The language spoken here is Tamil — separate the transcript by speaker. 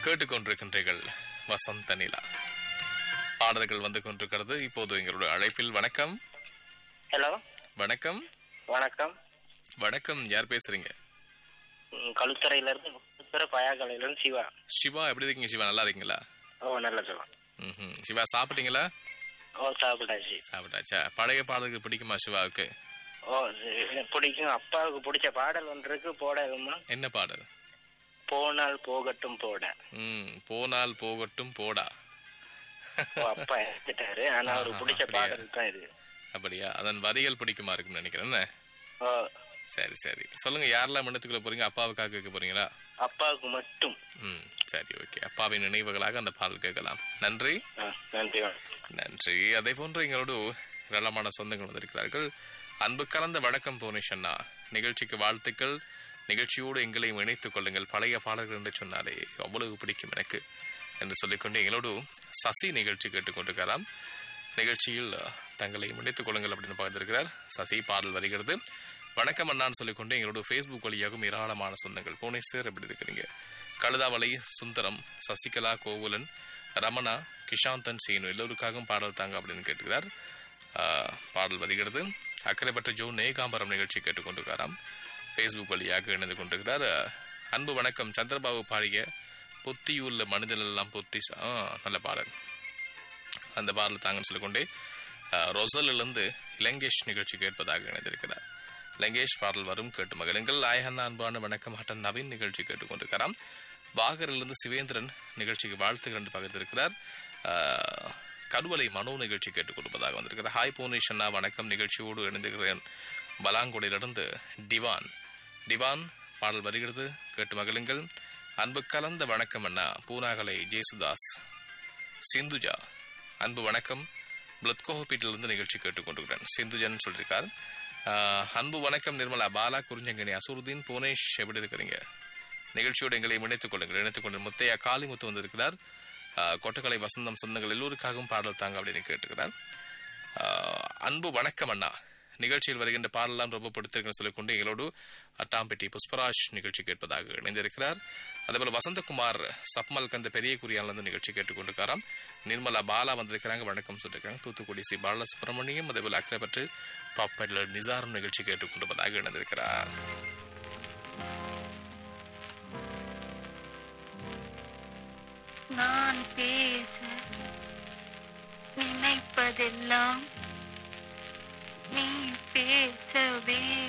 Speaker 1: கேட்டுக்கொண்டிருக்கின்றீர்கள் வசந்த நிலா பாடல்கள் வந்து கொண்டிருக்கிறது இப்போது எங்களுடைய அழைப்பில் வணக்கம்
Speaker 2: ஹலோ
Speaker 1: வணக்கம்
Speaker 2: வணக்கம்
Speaker 1: வணக்கம் யார் பேசுறீங்க
Speaker 2: ம், கழுத்துறையில இருந்து கழுத்துறை பயாக்கலையில இருந்து சிவா
Speaker 1: சிவா எப்படி இருக்கீங்க சிவா நல்லா இருக்கீங்களா
Speaker 2: ஓ நல்ல சிவா
Speaker 1: ம்ஹும். சிவா சாப்பிட்டீங்களா
Speaker 2: ஓ சாப்பிட்டாச்சு
Speaker 1: சாப்பிட்டாச்சா பழைய பாடல்கள் பிடிக்குமா சிவாவுக்கு
Speaker 2: ஓ இது எனக்கு பிடிக்கும் அப்பாவுக்கு பிடிச்ச பாடல் ஒன்று இருக்கு போடணுமா
Speaker 1: என்ன பாடல்
Speaker 2: போனால் போகட்டும் போட
Speaker 1: ம் போனால் போகட்டும் போடா
Speaker 2: ஓ அப்பா எடுத்துட்டாரு ஆனா அவருக்கு
Speaker 1: ஆஹா,
Speaker 2: பிடிச்ச
Speaker 1: அப்படியா?
Speaker 2: பாடல் தான் இது
Speaker 1: அப்படியா அதன் வரிகள் பிடிக்குமா இருக்கும்னு நினைக்கிறேன் என்ன?
Speaker 2: ஓ
Speaker 1: சரி சரி சொல்லுங்க யாரெல்லாம் மன்னத்துக்குள்ள போறீங்க அப்பாவுக்காக கேட்க போறீங்களா
Speaker 2: அப்பாவுக்கு மட்டும்
Speaker 1: ம் சரி ஓகே அப்பாவின் நினைவுகளாக அந்த பாடல் கேட்கலாம் நன்றி
Speaker 2: ஆ, நன்றி வணக்கம்.
Speaker 1: நன்றி அதே போன்று எங்களோடு ஏராளமான சொந்தங்கள் வந்திருக்கிறார்கள் அன்பு கலந்த வணக்கம் போனிஷ் அண்ணா நிகழ்ச்சிக்கு வாழ்த்துக்கள் நிகழ்ச்சியோடு எங்களையும் இணைத்துக் கொள்ளுங்கள் பழைய பாடல்கள் என்று சொன்னாலே அவ்வளவு பிடிக்கும் எனக்கு என்று சொல்லிக்கொண்டு எங்களோடு சசி நிகழ்ச்சி கேட்டுக்கொண்டிருக்கிறார் நிகழ்ச்சியில் தங்களை இணைத்துக் கொள்ளுங்கள் அப்படின்னு பார்த்திருக்கிறார் சசி பாடல் வருகிறது வணக்கம் அண்ணான்னு சொல்லிக்கொண்டு எங்களோட ஃபேஸ்புக் வழியாகவும் ஏராளமான சொந்தங்கள் புவனேஸ்வர் எப்படி இருக்கிறீங்க கழுதாவளை சுந்தரம் சசிகலா கோகுலன் ரமணா கிஷாந்தன் சீனு எல்லோருக்காகவும் பாடல் தாங்க அப்படின்னு கேட்டுக்கிறார் ஆஹ், பாடல் வருகிறது அக்கறைப்பட்ட ஜோ நேகாம்பரம் நிகழ்ச்சி கேட்டுக்கொண்டிருக்காராம் ஃபேஸ்புக் வழியாக இணைந்து கொண்டிருக்கிறார் ஆஹ், அன்பு வணக்கம் சந்திரபாபு பாடிய புத்தியுள்ள மனிதன் எல்லாம் புத்தி ச- ஆ, நல்ல பாடல் அந்த பாடல் தாங்கன்னு சொல்லிக்கொண்டே அஹ், ரொசலிலிருந்து இலங்கேஷ் நிகழ்ச்சி கேட்பதாக இணைந்திருக்கிறார் இலங்கேஷ் பாடல் வரும் கேட்டு மகிழுங்கள் ஆயஹன்னா அன்பான வணக்கம் ஹட்டன் நவீன் நிகழ்ச்சி கேட்டுக்கொண்டிருக்கிறார் வாகரிலிருந்து சிவேந்திரன் நிகழ்ச்சிக்கு வாழ்த்துகள் என்று பகிர்ந்திருக்கிறார் அஹ், கருவலை மனோ நிகழ்ச்சி கேட்டுக் கொடுப்பதாக வந்திருக்கிறார் ஹாய் பூனேஷ் அண்ணா வணக்கம் நிகழ்ச்சியோடு இணைந்திருக்கிறேன் பலாங்குடியிலிருந்து டிவான் டிவான் பாடல் வருகிறது கேட்டு மகிழுங்கள் அன்பு கலந்த வணக்கம் அண்ணா பூனாகலை ஜேசுதாஸ் சிந்துஜா அன்பு வணக்கம் பிளத்கோஹோபீட்டிலிருந்து நிகழ்ச்சி கேட்டுக்கொண்டிருக்கிறேன் சிந்துஜன் சொல்லியிருக்கார் ஆஹ், அன்பு வணக்கம் நிர்மலா பாலா குறிஞ்சங்கனி அசூருதீன் புவனேஷ் எப்படி இருக்கிறீங்க நிகழ்ச்சியோடு எங்களை இணைத்துக் கொள்ளுங்கள் இணைத்துக் கொண்டு முத்தையா காளிமுத்து வந்திருக்கிறார் ஆஹ், கொட்டக்கலை வசந்தம் சொந்தங்கள் எல்லோருக்காகவும் பாடல் தாங்க அப்படின்னு கேட்டுக்கிறார் ஆஹ், அன்பு வணக்கம் அண்ணா நிகழ்ச்சியில் வருகின்ற பாடலாம் ரொம்ப பிடித்திருக்குன்னு சொல்லிக்கொண்டு எங்களோடு அட்டாம்பெட்டி புஷ்பராஜ் நிகழ்ச்சி கேட்பதாக இணைந்திருக்கிறார் அதேபோல வசந்தகுமார் சப்மல் கந்த பெரிய குறியாலிருந்து நிகழ்ச்சி கேட்டுக்கொண்டிருக்காராம் நிர்மலா பாலா வந்திருக்கிறாங்க வணக்கம் சொல்லியிருக்காங்க தூத்துக்குடி சி பாலசுப்ரமணியம் அதேபோல அக்கரைப்பற்று பாப்பட்லர் நிசாரும் நிகழ்ச்சி கேட்டுக்கொண்டிருப்பதாக இணைந்திருக்கிறார்
Speaker 3: நான் பேச நினைப்பதெல்லாம் நீ பேச வேண்டும்